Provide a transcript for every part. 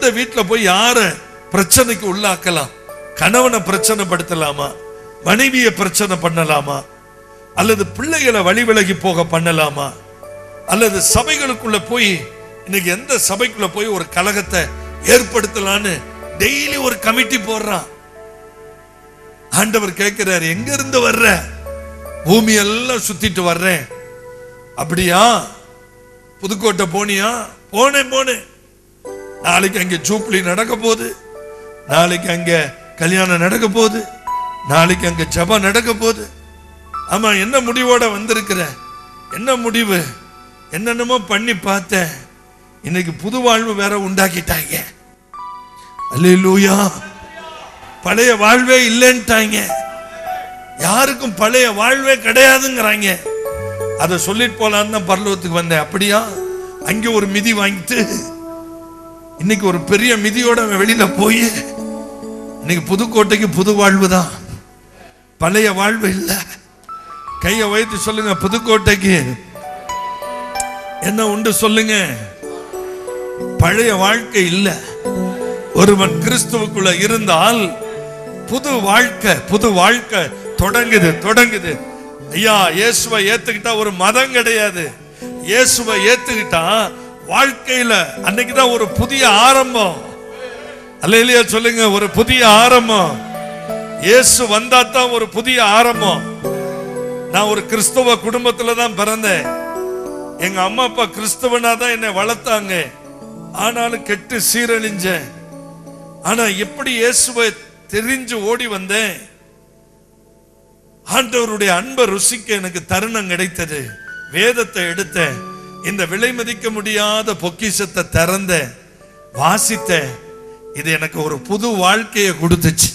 எந்த வீட்டுல போய் யார பிரச்சனைக்கு உள்ளாக்கலாம் கணவனை பிரச்சனை படுத்தலாமா மனைவியை பிரச்சனை பண்ணலாமா அல்லது பிள்ளைகளை வழி விலகி போக பண்ணலாமா அல்லது சபைகளுக்குள்ள போய் இன்னைக்கு எந்த சபைக்குள்ள போய் ஒரு கலகத்தை ஏற்படுத்தலான்னு டெய்லி ஒரு கமிட்டி போடுறான் ஆண்டவர் கேட்கிறார் எங்க இருந்து வர்ற பூமி எல்லாம் சுத்திட்டு வர்றேன் அப்படியா புதுக்கோட்டை போனியா போனேன் போனேன் நாளைக்கு அங்க ஜூப்ளி நடக்க போகுது நாளைக்கு அங்க கல்யாணம் நடக்க போகுது நாளைக்கு அங்க ஜபம் நடக்க போகுது ஆமா என்ன முடிவோட வந்திருக்கிற என்ன முடிவு என்னென்னமோ பண்ணி பார்த்தேன் இன்னைக்கு புது வாழ்வு வேற உண்டாக்கிட்டாங்க அல்லேலூயா பழைய வாழ்வே இல்லைன்ட்டாங்க யாருக்கும் பழைய வாழ்வே கிடையாதுங்கிறாங்க அதை சொல்லிட்டு போலான்னு தான் பரலோகத்துக்கு வந்தேன் அப்படியா அங்க ஒரு மிதி வாங்கிட்டு இன்னைக்கு ஒரு பெரிய மிதியோட அவன் வெளியில போய் இன்னைக்கு புதுக்கோட்டைக்கு புது வாழ்வு தான் பழைய வாழ்வு இல்லை கையை வைத்து சொல்லுங்க புதுக்கோட்டைக்கு என்ன உண்டு சொல்லுங்க பழைய வாழ்க்கை இல்ல ஒருவன் கிறிஸ்துவுக்குள்ள இருந்தால் புது வாழ்க்கை புது வாழ்க்கை தொடங்குது தொடங்குது ஐயா இயேசுவை ஏத்துக்கிட்டா ஒரு மதம் கிடையாது இயேசுவை ஏத்துக்கிட்டா வாழ்க்கையில அன்னைக்குதான் ஒரு புதிய ஆரம்பம் அல்லையா சொல்லுங்க ஒரு புதிய ஆரம்பம் இயேசு வந்தா தான் ஒரு புதிய ஆரம்பம் நான் ஒரு கிறிஸ்தவ குடும்பத்துல தான் பிறந்தேன் எங்க அம்மா அப்பா கிறிஸ்தவனா தான் என்னை வளர்த்தாங்க ஆனாலும் கெட்டு சீரழிஞ்சேன் ஆனா எப்படி இயேசுவை தெரிஞ்சு ஓடி வந்தேன் ஆண்டவருடைய அன்பை ருசிக்க எனக்கு தருணம் கிடைத்தது வேதத்தை எடுத்தேன் இந்த விலை மதிக்க முடியாத பொக்கிஷத்தை திறந்தேன் வாசித்தேன் இது எனக்கு ஒரு புது வாழ்க்கையை கொடுத்துச்சு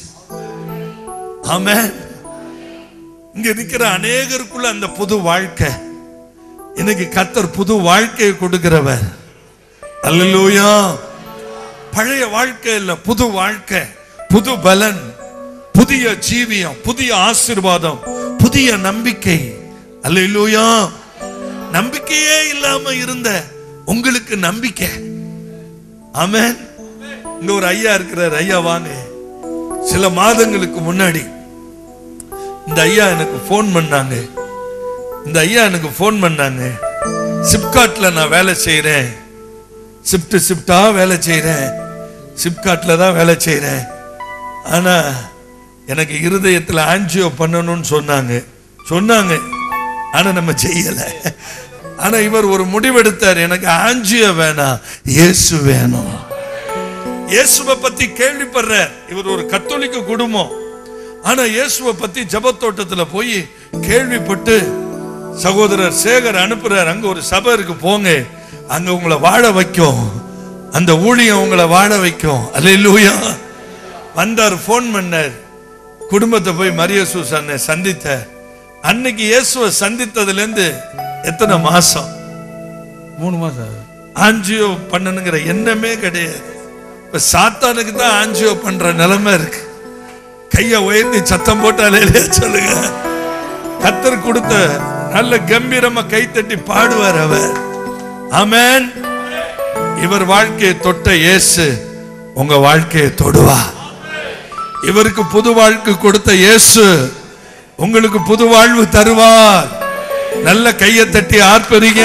ஆமென் இங்க இருக்கிற அநேகருக்குள்ள அந்த புது வாழ்க்கை இன்னைக்கு கத்தர் புது வாழ்க்கையை கொடுக்கிறவர் அல்லேலூயா பழைய வாழ்க்கை இல்ல புது வாழ்க்கை புது பலன் புதிய ஜீவியம் புதிய ஆசீர்வாதம் புதிய நம்பிக்கை அல்லேலூயா நம்பிக்கையே இல்லாம இருந்த உங்களுக்கு நம்பிக்கை ஆமென் இங்க ஒரு ஐயா இருக்கிறார் ஐயா வாங்க சில மாதங்களுக்கு முன்னாடி இந்த ஐயா எனக்கு ஃபோன் பண்ணாங்க இந்த ஐயா எனக்கு ஃபோன் பண்ணாங்க சிப்காட்ல நான் வேலை செய்றேன் ஷிஃப்ட் ஷிஃப்டா வேலை செய்றேன் சிப்காட்ல தான் வேலை செய்றேன் ஆனா எனக்கு இருதயத்துல ஆன்ஜியோ பண்ணணும்னு சொன்னாங்க சொன்னாங்க ஆனா நம்ம செய்யல ஆனா இவர் ஒரு முடிவெடுத்தார் எனக்கு ஆன்ஜியோ வேணாம் இயேசு வேணும் இயேசுவை பத்தி கேள்விப்படுறார் இவர் ஒரு கத்தோலிக்க குடும்பம் ஆனா இயேசுவை பத்தி ஜபத்தோட்டத்துல போய் கேள்விப்பட்டு சகோதரர் சேகர் அனுப்புறார் அங்க ஒரு சபை இருக்கு போங்க அங்க உங்களை வாழ வைக்கும் அந்த ஊழியம் உங்களை வாழ வைக்கும் அல்லேலூயா வந்தார் ஃபோன் பண்ணார் குடும்பத்தை போய் மரிய சூசானை சந்தித்தார் அன்னைக்கு இயேசுவை சந்தித்ததுல இருந்து எத்தனை மாசம் மூணு மாசம் ஆகுது. ஆஞ்சியோ பண்ணணுங்கிற எண்ணமே கிடையாது இப்ப சாத்தானுக்கு தான் ஆஞ்சியோ பண்ற நிலைமை இருக்கு கைய உயர்த்தி சத்தம் போட்டாலே இல்லையா சொல்லுங்க கத்தர் கொடுத்த நல்ல கம்பீரமா கைத்தட்டி பாடுவார் அவர் ஆமென் இவர் வாழ்க்கையை தொட்ட இயேசு உங்க வாழ்க்கையை தொடுவா இவருக்கு புது வாழ்க்கை கொடுத்த இயேசு உங்களுக்கு புது வாழ்வு தருவார் நல்ல கையை தட்டி ஆர்ப்பரிங்க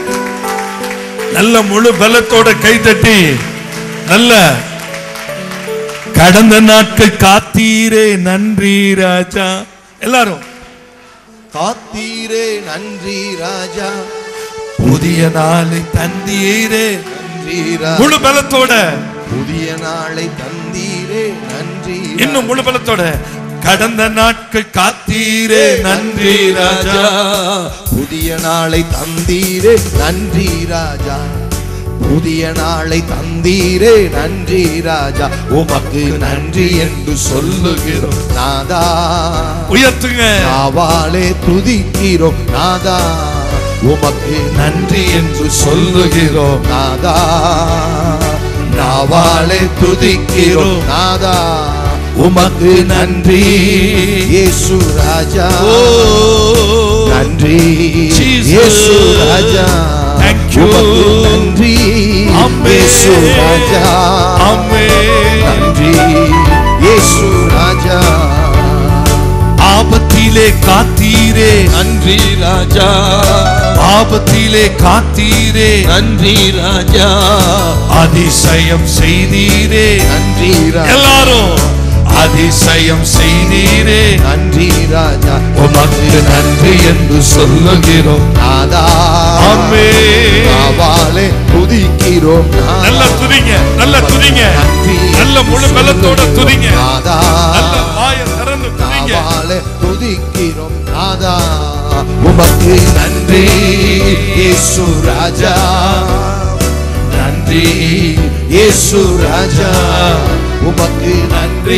நல்ல முழு பலத்தோட கை தட்டி நல்ல கடந்த நாட்கள் காத்தீரே நன்றி ராஜா எல்லாரும் காத்தீரே நன்றி ராஜா புதிய நாளை தந்தீரே நன்றி ராஜா முழு பலத்தோட புதிய நாளை தந்தீரே நன்றி இன்னும் முழு பலத்தோட கடந்த நாட்கள் காத்தீரே நன்றி ராஜா புதிய நாளை தந்தீரே நன்றி ராஜா புதிய நாளை தந்தீரே நன்றி ராஜா உமக்கு நன்றி என்று சொல்லுகிறோம் நாதா உயர்த்துங்க நாவாலே துதிக்கிறோம் நாதா உமக்கு நன்றி என்று சொல்லுகிறோம் நாதா நாவாலே துதிக்கிறோம் நாதா உமக்கு நன்றி இயேசு ராஜா ஓ நன்றி Jesus. இயேசு ராஜா Thank you. உமக்கு நன்றி Amen. இயேசு ராஜா ஆபத்திலே காத்தீரே நன்றி ராஜா ஆபத்திலே காத்தீரே நன்றி ராஜா அதிசயம் செய்தீரே நன்றி ராஜா எல்லாரும் அதிசயம் செய்தீரே நன்றி ராஜா உமக்கு நன்றி என்று சொல்லுகிறோம் நாதா ஆமே நாவாலே துதிக்கிறோம் நாதா. நல்ல துதிங்க நல்ல துதிங்க நன்றி நல்ல முழு பலத்தோட துதிங்க நாதா நல்ல வாய திறந்து துதிங்க நாவாலே துதிக்கிறோம் நாதா உமக்கு நன்றி இயேசு ராஜா நன்றி இயேசு ராஜா உமக்கு நன்றி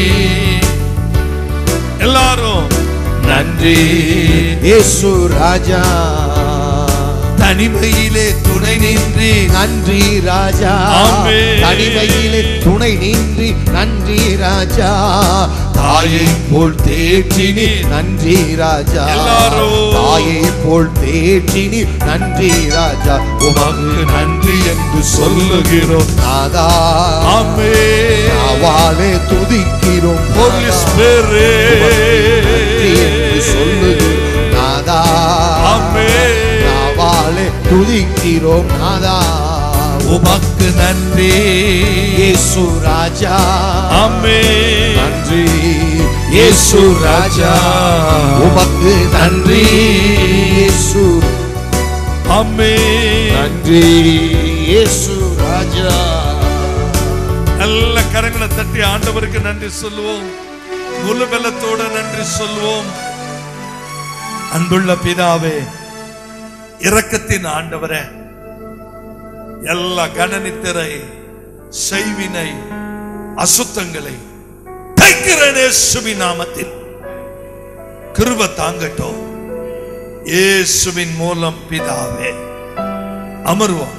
எல்லாரும் நன்றி இயேசு ராஜா தனிமையிலே துணை நின்றி நன்றி ராஜா ஆமென். தனிமையிலே துணை நின்றி நன்றி ராஜா தாயை போல் தேற்றினி நன்றி ராஜா எல்லாரும். தாயை போல் தேற்றினி நன்றி ராஜா உமக்கு நன்றி என்று சொல்லுகிறோம் நாதா ஆமே நாவாலே துதிக்கிறோம் Holy நாதா. நன்றி என்று Spirit சொல்லுகிறோம் நாதா ஆமே நாவாலே துதிக்கிறோம் நாதா உமக்கு நன்றி இயேசு ராஜா ஆமே நன்றி இயேசு ராஜா உமக்கு நன்றி இயேசு ஆமே நன்றி இயேசு ராஜா நல்ல கரங்களை தட்டி ஆண்டவருக்கு நன்றி சொல்லுவோம் முழு பலத்தோட நன்றி சொல்லுவோம் அன்புள்ள பிதாவே இரக்கத்தின் ஆண்டவரே எல்லா கணனித்திரை செய்வினை அசுத்தங்களை தைக்கிறேன் இயேசுவின் நாமத்தில் கிருப தாங்கட்டும் இயேசுவின் மூலம் பிதாவே அமர்வோம்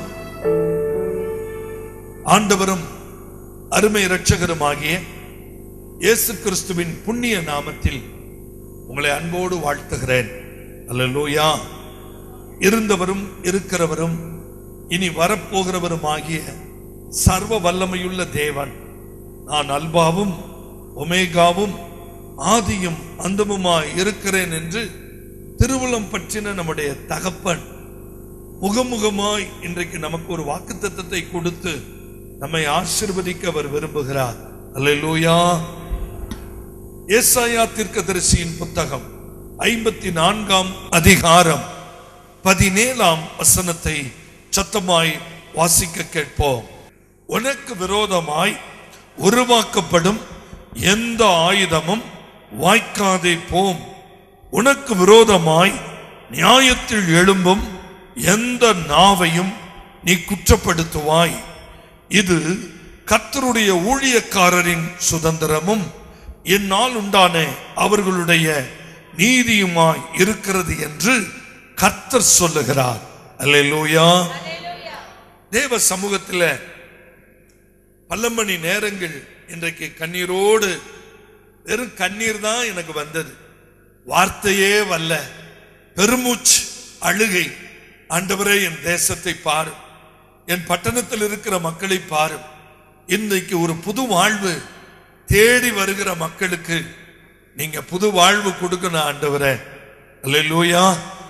ஆண்டவரும் அருமை இரட்சகருமாகிய இயேசு கிறிஸ்துவின் புண்ணிய நாமத்தில் உங்களை அன்போடு வாழ்த்துகிறேன் அல்லேலூயா இருந்தவரும் இருக்கிறவரும் இனி வரப்போகிறவருமாகிய சர்வ வல்லமையுள்ள தேவன் நான் அல்பாவும் ஒமேகாவும் ஆதியும் அந்தமுமாய் இருக்கிறேன் என்று திருவுளம் பற்றின நம்முடைய தகப்பன் முகமுகமாய் இன்றைக்கு நமக்கு ஒரு வாக்குத்தத்தத்தை கொடுத்து நம்மை ஆசிர்வதிக்க அவர் விரும்புகிறார் அல்லேலூயா ஏசாயா தீர்க்கதரிசியின் புத்தகம் ஐம்பத்தி நான்காம் அதிகாரம் பதினேழாம் வசனத்தை சத்தமாய் வாசிக்க கேட்போம் உனக்கு விரோதமாய் உருவாக்கப்படும் எந்த ஆயுதமும் வாய்க்காதே போம் உனக்கு விரோதமாய் நியாயத்தில் எழும்பும் எந்த நாவையும் நீ குற்றப்படுத்துவாய் இது கர்த்தருடைய ஊழியக்காரரின் சுதந்திரமும் என்னால் உண்டான அவர்களுடைய நீதியுமாய் இருக்கிறது என்று கர்த்தர் சொல்லுகிறார் அல்லேலூயா தேவ சமூகத்தில் பல மணி நேரங்கள் இன்றைக்கு கண்ணீரோடு வெறும் கண்ணீர் தான் எனக்கு வந்தது வார்த்தையே வல்ல பெருமூச்சு அழுகை ஆண்டவரே என் தேசத்தை பாரு என் பட்டணத்தில் இருக்கிற மக்களை பாரு இன்றைக்கு ஒரு புது வாழ்வு தேடி வருகிற மக்களுக்கு நீங்க புது வாழ்வு கொடுக்கணும் ஆண்டவரே அல்லேலூயா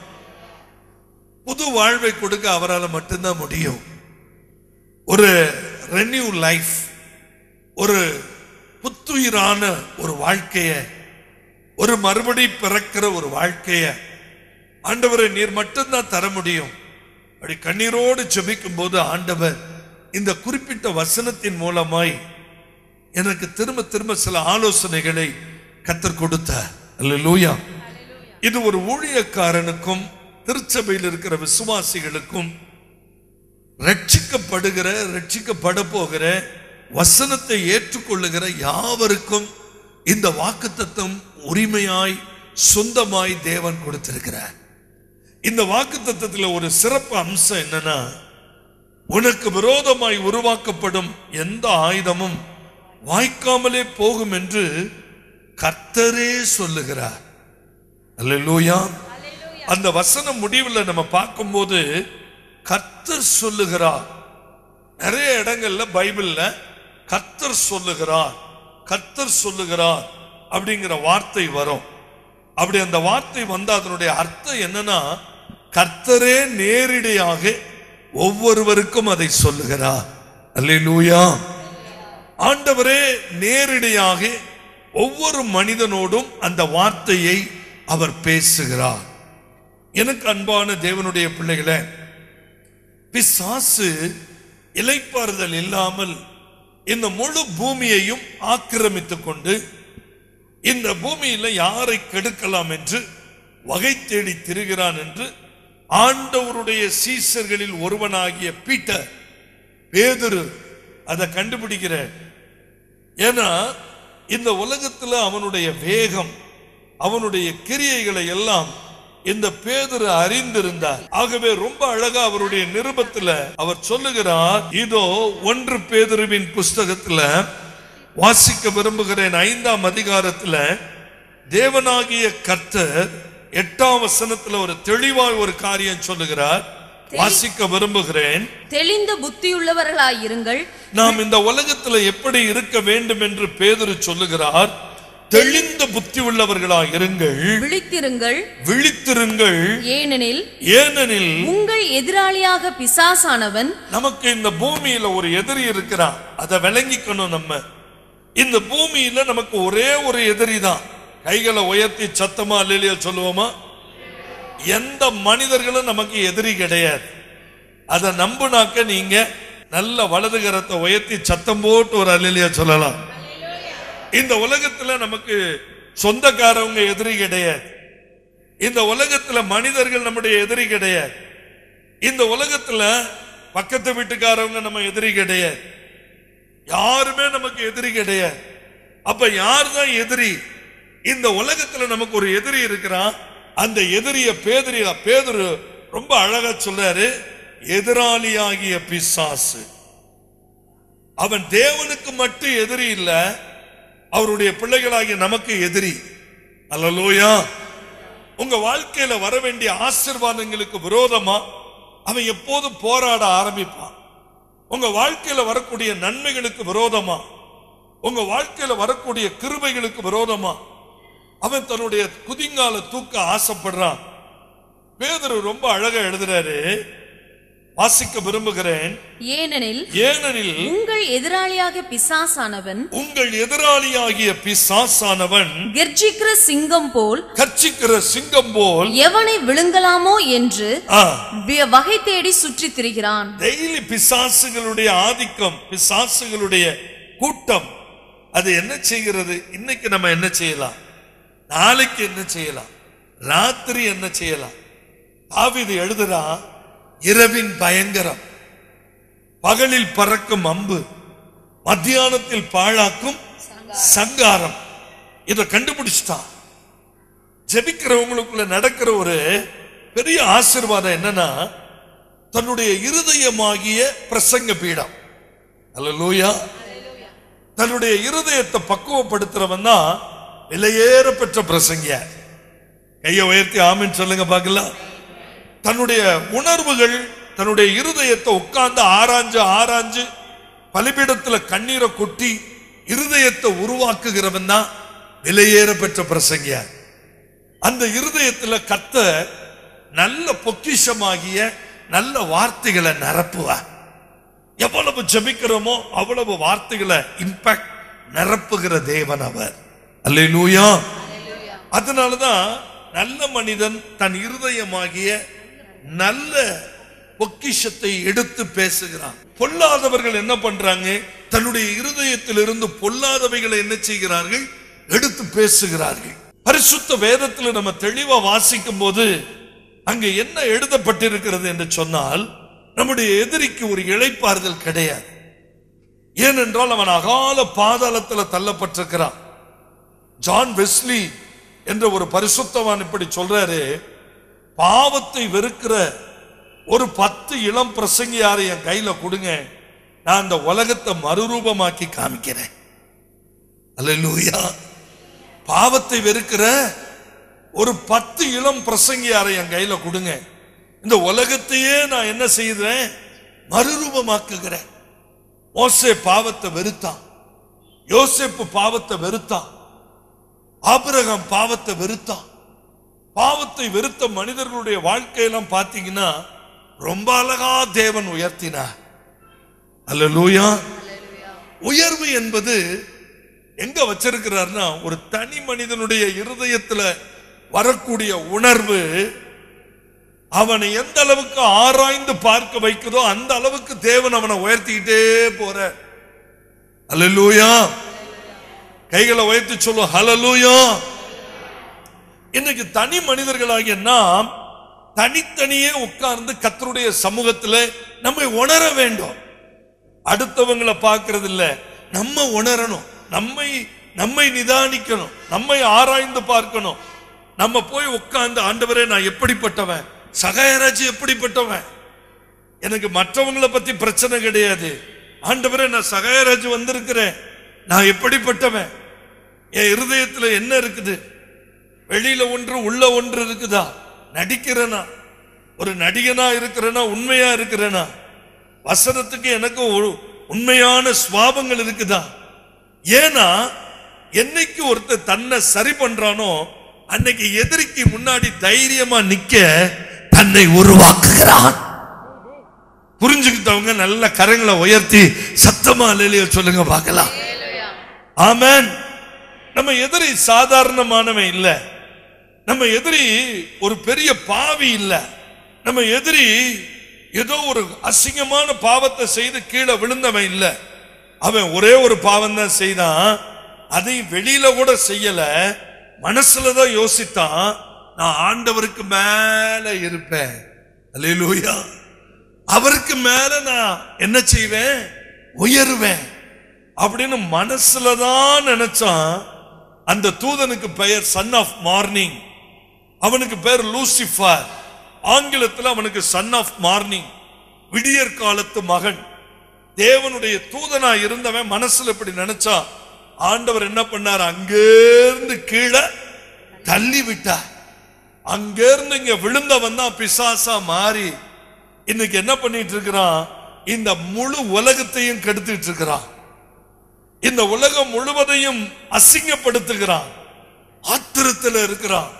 புது வாழ்வை கொடுக்க அவரால் மட்டும்தான் முடியும் ஒரு ரெனியூ லைஃப் ஒரு புத்துயிரான ஒரு வாழ்க்கைய ஒரு மறுபடி பிறக்கிற ஒரு வாழ்க்கைய ஆண்டவரை நீர் மட்டும்தான் தர முடியும் அப்படி கண்ணீரோடு ஜெபிக்கும் போது ஆண்டவர் இந்த குறிப்பிட்ட வசனத்தின் மூலமாய் எனக்கு திரும்ப திரும்ப சில ஆலோசனைகளை கத்தர் கொடுத்தார் அல்லேலூயா இது ஒரு ஊழியக்காரனுக்கும் திருச்சபையில் இருக்கிற விசுவாசிகளுக்கும் ரட்சிக்கப்படுகிற ரட்சிக்கப்பட போகிற வசனத்தை ஏற்றுக்கொள்ளுகிற யாவருக்கும் இந்த வாக்குத்தத்தம் உரிமையாய் சொந்தமாய் தேவன் கொடுத்திருக்கிறார் இந்த வாக்குத்தத்தத்தில் ஒரு சிறப்பு அம்சம் என்னன்னா உனக்கு விரோதமாய் உருவாக்கப்படும் எந்த ஆயுதமும் வாய்க்காமலே போகும் என்று கர்த்தரே சொல்லுகிறார் அல்லேலூயா அந்த வசனம் முடிவில் நம்ம பார்க்கும்போது கர்த்தர் சொல்லுகிறார் நிறைய இடங்கள்ல பைபிள்ல கர்த்தர் சொல்லுகிறார் கர்த்தர் சொல்லுகிறார் அப்படிங்கிற வார்த்தை வரும் அப்படி அந்த வார்த்தை வந்த அதனுடைய அர்த்தம் என்னன்னா கர்த்தரே நேரிடையாக ஒவ்வொருவருக்கும் அதை சொல்லுகிறார் அல்லேலூயா ஆண்டவரே நேரடியாக ஒவ்வொரு மனிதனோடும் அந்த வார்த்தையை அவர் பேசுகிறார் எனக்கு அன்பான தேவனுடைய பிள்ளைகளே பிசாசு இலைப்பாறுதல் இல்லாமல் இந்த முழு பூமியையும் ஆக்கிரமித்துக் கொண்டு இந்த பூமியில யாரை கெடுக்கலாம் என்று வகை தேடி திரிகிறான் என்று ஆண்டவருடைய சீசர்களில் ஒருவனாகிய பீட்டர் பேதுரு அதை கண்டுபிடிக்கிற ஏன்னா இந்த உலகத்துல அவனுடைய வேகம் அவனுடைய கிரியைகளை எல்லாம் இந்த பேதுரு அறிந்திருந்தார் ஆகவே ரொம்ப அழகா அவருடைய நிருபத்துல அவர் சொல்லுகிறார் இதோ ஒன்று பேதுருவின் புஸ்தகத்துல வாசிக்க விரும்புகிறேன் ஐந்தாம் அதிகாரத்துல தேவனாகிய கர்த்தர் எட்டாம் வசனத்துல ஒரு தெளிவாய் ஒரு காரியம் சொல்லுகிறார் வாசிக்க விரும்புகிறேன் தெளிந்த புத்தியுள்ளவர்களாயிருங்கள் நாம் இந்த உலகத்துல எப்படி இருக்க வேண்டும் என்று பேதுரு சொல்லுகிறார் தெளிந்த புத்தி உள்ளவர்களாய் இருங்கள் விழித்திருங்கள் விழித்திருங்கள் ஏனெனில் ஏனெனில் உங்கள் எதிராளியாக பிசாசானவன் நமக்கு இந்த பூமியில ஒரு எதிரி இருக்கிறான் அதை விளங்கிக்கணும் நம்ம இந்த பூமியில நமக்கு ஒரே ஒரு எதிரி தான் கைகளை உயர்த்தி சத்தமா அல்லையா சொல்லுவோமா எந்த மனிதர்களும் நமக்கு எதிரி கிடையாது அதை நம்புனாக்க நீங்க நல்ல வலது கரத்தை உயர்த்தி சத்தம் போட்டு ஒரு அல்லையா சொல்லலாம் இந்த உலகத்துல நமக்கு சொந்தக்காரவங்க எதிரி கிடையாது இந்த உலகத்துல மனிதர்கள் நம்முடைய எதிரி கிடையாது இந்த உலகத்துல பக்கத்து வீட்டுக்காரவங்க நம்ம எதிரி கிடையாது யாருமே நமக்கு எதிரி கிடையாது அப்ப யார் தான் எதிரி இந்த உலகத்துல நமக்கு ஒரு எதிரி இருக்கிறான் அந்த எதிரிய பேதரி பேதுரு ரொம்ப அழகா சொல்றாரு எதிராளியாகிய பிசாசு அவன் தேவனுக்கு மட்டும் எதிரி இல்ல அவருடைய பிள்ளைகளாகிய நமக்கு எதிரி அல்லலோயா உங்க வாழ்க்கையில வர வேண்டிய ஆசிர்வாதங்களுக்கு விரோதமா அவன் எப்போதும் போராட ஆரம்பிப்பான் உங்க வாழ்க்கையில வரக்கூடிய நன்மைகளுக்கு விரோதமா உங்க வாழ்க்கையில வரக்கூடிய கிருபைகளுக்கு விரோதமா அவன் தன்னுடைய குதிங்கால தூக்க ஆசைப்படுறான் பேதரு ரொம்ப அழகா எழுதுறாரு வாசிக்க விரும்புகிறேன் ஏனெனில் ஏனெனில் உங்கள் எதிராளியாக பிசாசானவன் உங்கள் எதிராளியாகிய பிசாசானவன் கெர்ஜிக்கிற சிங்கம் போல் கர்ச்சிக்கிற சிங்கம் போல் எவனை விழுங்கலாமோ என்று ஆ, வி- வகை தேடி சுற்றித் திரிகிறான் டெய்லி பிசாசுகளுடைய ஆதிக்கம் பிசாசுகளுடைய கூட்டம் அது என்ன செய்கிறது இன்னைக்கு நம்ம என்ன செய்யலாம் நாளைக்கு என்ன செய்யலாம் ராத்திரி என்ன செய்யலாம் தாவீது எழுதுறா இரவின் பயங்கரம் பகலில் பறக்கும் அம்பு மத்தியானத்தில் பாழாக்கும் சங்காரம் இத கண்டுபிடிச்சிட்டான் ஜெபிக்கிறவங்களுக்குள்ள நடக்கிற ஒரு பெரிய ஆசீர்வாதம் என்னன்னா தன்னுடைய இருதயமாகிய பிரசங்க பீடம் அல்லேலூயா தன்னுடைய இருதயத்தை பக்குவப்படுத்துறவன் தான் விலையேற பெற்ற பிரசங்கிய கையை உயர்த்தி ஆமின்னு சொல்லுங்க பார்க்கலாம் தன்னுடைய உணர்வுகள் தன்னுடைய இருதயத்தை உட்கார்ந்து ஆராய்ஞ்சு ஆராய்ஞ்சு பலிபீடத்துல கண்ணீரை கொட்டி இருதயத்தை உருவாக்குகிறவன் தான் விலையேற பெற்ற பிரசங்கியார் அந்த இருதயத்துல கத்த நல்ல பொக்கிஷமாகிய நல்ல வார்த்தைகளை நிரப்புவார் எவ்வளவு ஜெபிக்கிறோமோ அவ்வளவு வார்த்தைகளை இம்பாக்ட் நிரப்புகிற தேவன் அவர் அல்லேலூயா அதனாலதான் நல்ல மனிதன் தன் இருதயமாகிய நல்ல பொக்கிஷத்தை எடுத்து பேசுகிறான் பொல்லாதவர்கள் என்ன பண்றாங்க தன்னுடைய இருதயத்திலிருந்து பொல்லாதவைகளை என்ன செய்கிறார்கள் எடுத்து பேசுகிறார்கள் பரிசுத்த வேதத்தில் நம்ம தெளிவா வாசிக்கும் போது அங்க என்ன எழுதப்பட்டிருக்கிறது என்று சொன்னால் நம்முடைய எதிரிக்கு ஒரு இளைப்பாறுதல் கிடையாது ஏனென்றால் அவன் அகால பாதாளத்தில் தள்ளப்பட்டிருக்கிறான் ஜான் வெஸ்லி என்ற ஒரு பரிசுத்தவான் இப்படி சொல்றாரு பாவத்தை வெறுக்கிற ஒரு பத்து இளம் பிரசங்கியாரை என் கையில கொடுங்க நான் அந்த உலகத்தை மறுரூபமாக்கி காமிக்கிறேன் அல்லேலூயா பாவத்தை வெறுக்கிற ஒரு பத்து இளம் பிரசங்கியாரை என் கையில கொடுங்க இந்த உலகத்தையே நான் என்ன செய்கிறேன் மறுரூபமாக்குகிறேன் மோசே பாவத்தை வெறுத்தான் யோசேப்பு பாவத்தை வெறுத்தான் ஆபிரகாம் பாவத்தை வெறுத்தான் பாவத்தை வெறுத்த மனிதர்களுடைய வாழ்க்கையெல்லாம் பார்த்தீங்கன்னா ரொம்ப அழகா தேவன் உயர்த்தினார் அல்லேலூயா உயர்வு என்பது எங்க வச்சிருக்கிறார்னா ஒரு தனி மனிதனுடைய இருதயத்துல வரக்கூடிய உணர்வு அவனை எந்த அளவுக்கு ஆராய்ந்து பார்க்க வைக்குதோ அந்த அளவுக்கு தேவன் அவனை உயர்த்திக்கிட்டே போற அல்லேலூயா கைகளை உயர்த்தி சொல்லும் ஹலலூயா இன்னைக்கு தனி மனிதர்களாகிய நாம் தனித்தனியே உட்கார்ந்து கத்தருடைய சமூகத்துல நம்மை உணர வேண்டும் அடுத்தவங்களை பார்க்கறது இல்ல நம்ம உணரணும் நம்மை நம்மை நிதானிக்கணும் நம்மை ஆராய்ந்து பார்க்கணும் நம்ம போய் உட்கார்ந்து ஆண்டவரே நான் எப்படிப்பட்டவன் சகாயராஜ் எப்படிப்பட்டவன் எனக்கு மற்றவங்களை பத்தி பிரச்சனை கிடையாது ஆண்டவரே நான் சகாயராஜ் வந்திருக்கிறேன் நான் எப்படிப்பட்டவன் என் இருதயத்துல என்ன இருக்குது வெளியில ஒன்று உள்ள ஒன்று இருக்குதா நடிக்கிறேனா ஒரு நடிகனா இருக்கிறேனா உண்மையா இருக்கிறேனா வசனத்துக்கு எனக்கு ஒரு உண்மையான சுவாபங்கள் இருக்குதா ஏன்னா என்னைக்கு ஒருத்தர் தன்னை சரி பண்றானோ அன்னைக்கு எதிரிக்கு முன்னாடி தைரியமா நிக்க தன்னை உருவாக்குகிறான் புரிஞ்சுக்கிட்டவங்க நல்ல கரங்களை உயர்த்தி சத்தமா அல்லையா சொல்லுங்க பார்க்கலாம் ஆமென் நம்ம எதிரி சாதாரணமானவன் இல்ல நம்ம எதிரி ஒரு பெரிய பாவி இல்ல நம்ம எதிரி ஏதோ ஒரு அசிங்கமான பாவத்தை செய்து கீழே விழுந்தவன் இல்ல அவன் ஒரே ஒரு பாவம் தான் செய்தான் அதையும் வெளியில கூட செய்யல மனசுல தான் யோசித்தான் நான் ஆண்டவருக்கு மேல இருப்பேன் அல்லேலூயா அவருக்கு மேல நான் என்ன செய்வேன் உயருவேன் அப்படின்னு மனசுல தான் நினைச்சான் அந்த தூதனுக்கு பெயர் சன் ஆஃப் மார்னிங் அவனுக்கு பேர் லூசிஃபர் ஆங்கிலத்தில் அவனுக்கு சன் ஆஃப் மார்னிங் விடியற் காலத்து மகன் தேவனுடைய தூதனா இருந்தவன் மனசுல இப்படி நினைச்சா ஆண்டவர் என்ன பண்ணார் அங்கேருந்து கீழே தள்ளி விட்டார் அங்கேருந்து இங்க விழுந்தவன் தான் பிசாசா மாறி இன்னைக்கு என்ன பண்ணிட்டு இருக்கிறான் இந்த முழு உலகத்தையும் கெடுத்துட்டு இருக்கிறான் இந்த உலகம் முழுவதையும் அசிங்கப்படுத்துகிறான் ஆத்திரத்தில் இருக்கிறான்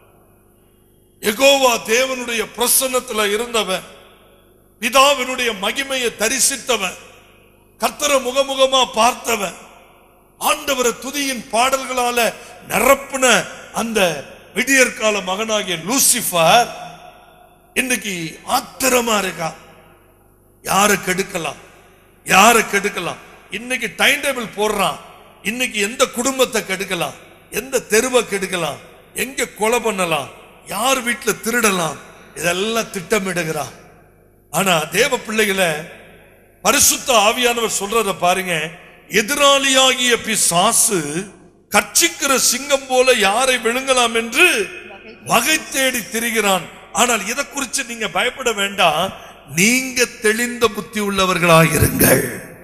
எகோவா தேவனுடைய பிரசன்னத்துல இருந்தவன் பிதாவினுடைய மகிமையை தரிசித்தவன் கர்த்தரை முகமுகமா பார்த்தவன் ஆண்டவரை துதியின் பாடல்களால நிரப்புன அந்த விடியற்கால மகனாகிய லூசிஃபர் இன்னைக்கு ஆத்திரமா இருக்கா யாரை கெடுக்கலாம் யாரை கெடுக்கலாம் இன்னைக்கு டைம் டேபிள் போடுறான் இன்னைக்கு எந்த குடும்பத்தை கெடுக்கலாம் எந்த தெருவை கெடுக்கலாம் எங்க கொலை பண்ணலாம் யார் வீட்டுல திருடலாம் இதெல்லாம் திட்டமிடுகிறான் ஆனா தேவ பிள்ளைகளை பரிசுத்த ஆவியானவர் சொல்றத பாருங்க எதிராளியாகிய பிசாசு கட்சிக்கிற சிங்கம் போல யாரை விழுங்கலாம் என்று வகை தேடி திரிகிறான் ஆனால் இதை குறித்து நீங்க பயப்பட வேண்டாம் நீங்க தெளிந்த புத்தி உள்ளவர்களாயிருங்கள்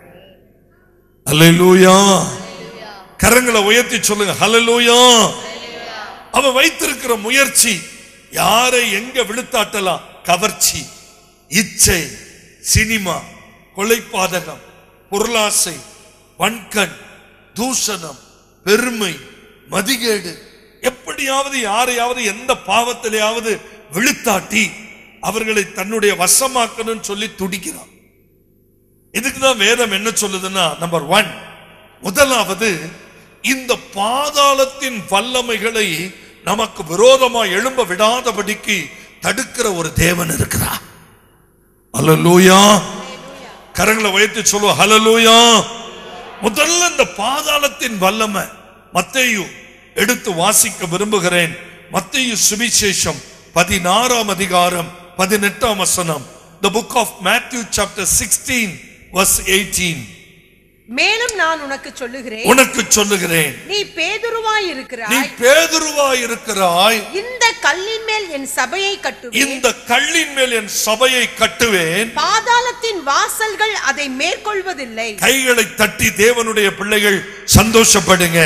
அல்லேலூயா கரங்களை உயர்த்தி சொல்லுங்க ஹalleluya அவன் வைத்திருக்கிற முயற்சி யாரை எங்க விழுத்தாட்டலாம் கவர்ச்சி இச்சை சினிமா கொலைப்பாதகம் பொருளாசை வன்கண் தூஷணம் பெருமை மதிகேடு எப்படியாவது யாரையாவது எந்த பாவத்திலேயாவது விழுத்தாட்டி அவர்களை தன்னுடைய வசமாக்கணும்னு சொல்லி துடிக்கிறான் இதுக்குதான் வேதம் என்ன சொல்லுதுன்னா நம்பர் ஒன் முதலாவது இந்த பாதாளத்தின் வல்லமைகளை நமக்கு விரோதமா எழும்ப விடாதபடிக்கு தடுக்கிற ஒரு தேவன் இருக்கிறார் ஹalleluya கரங்களை உயர்த்தி சொல்லுவோம் ஹalleluya முதல்ல இந்த பாதாளத்தின் வல்லமை மத்தேயு எடுத்து வாசிக்க விரும்புகிறேன் மத்தேயு சுவிசேஷம் பதினாறாம் அதிகாரம் பதினெட்டாம் வசனம் the book of matthew chapter 16 verse 18 மேலும் நான் உனக்கு சொல்லுகிறேன் உனக்கு சொல்லுகிறேன் நீ பேதுருவாய் நீ இருக்கிறாய் பேதுருவாய் இருக்கிறாய் இந்த கல்லின் மேல் என் சபையை கட்டுவேன் இந்த கல்லின் மேல் என் சபையை கட்டுவேன் பாதாளத்தின் வாசல்கள் அதை மேற்கொள்வதில்லை கைகளை தட்டி தேவனுடைய பிள்ளைகள் சந்தோஷப்படுங்க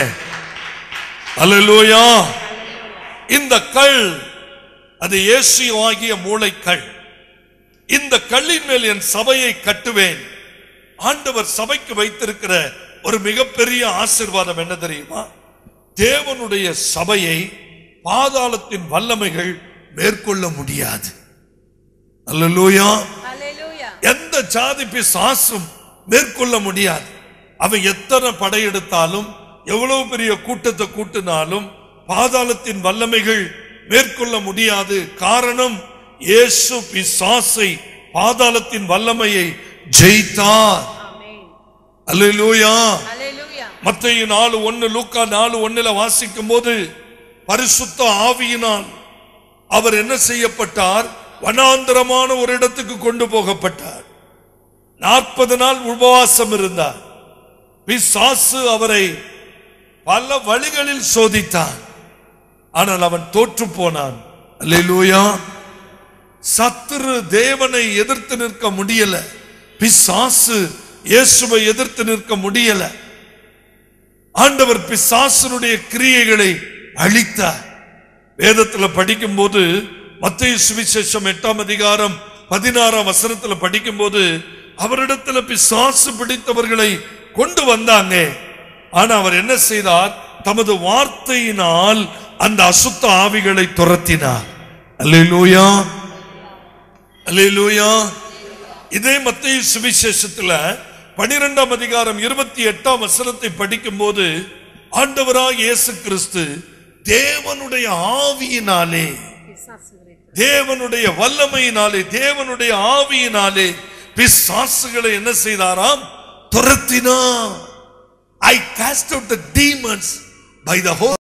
அல்லேலூயா இந்த கல் அது இயேசு ஆகிய மூளைக்கல் இந்த கல்லின் மேல் என் சபையை கட்டுவேன் ஆண்டவர் சபைக்கு வைத்திருக்கிற ஒரு மிகப்பெரிய ஆசீர்வாதம் என்ன தெரியுமா தேவனுடைய சபையை பாதாளத்தின் வல்லமைகள் மேற்கொள்ள முடியாது அல்லேலூயா அல்லேலூயா எந்த ஜாதி பிசாசும் மேற்கொள்ள முடியாது அவன் எத்தனை படையெடுத்தாலும் எவ்வளவு பெரிய கூட்டத்தை கூட்டினாலும் பாதாளத்தின் வல்லமைகள் மேற்கொள்ள முடியாது காரணம் இயேசு பிசாசை பாதாளத்தின் வல்லமையை ஜெயித்தார் ஆமென் அல்லேலூயா அல்லேலூயா மத்திய நாலு ஒன்னு லூக்கா நாலு ஒண்ணுல வாசிக்கும் போது பரிசுத்த ஆவியினால் அவர் என்ன செய்யப்பட்டார் வனாந்தரமான ஒரு இடத்துக்கு கொண்டு போகப்பட்டார் நாற்பது நாள் உபவாசம் இருந்தார் பிசாசு அவரை பல வழிகளில் சோதித்தான் ஆனால் அவன் தோற்று போனான் அல்லேலூயா சத்துரு தேவனை எதிர்த்து நிற்க முடியல பிசாசு இயேசுவை எதிர்த்து நிற்க முடியல ஆண்டவர் பிசாசனுடைய கிரியைகளை அழித்தார் வேதத்துல படிக்கும்போது மத்திய சுவிசேஷம் எட்டாம் அதிகாரம் பதினாறாம் வசனத்துல படிக்கும்போது அவரிடத்துல பிசாசு பிடித்தவர்களை கொண்டு வந்தாங்க ஆனா அவர் என்ன செய்தார் தமது வார்த்தையினால் அந்த அசுத்த ஆவிகளை துரத்தினார் அல்லேலூயா அல்லேலூயா இதே மத்திய சுவிசேஷத்துல பனிரெண்டாம் அதிகாரம் இருபத்தி எட்டாம் வசனத்தை படிக்கும்போது ஆண்டவராக இயேசு கிறிஸ்து தேவனுடைய ஆவியினாலே தேவனுடைய வல்லமையினாலே தேவனுடைய ஆவியினாலே பிசாசுகளை என்ன செய்தாராம் துரத்தினார் I cast out the demons by the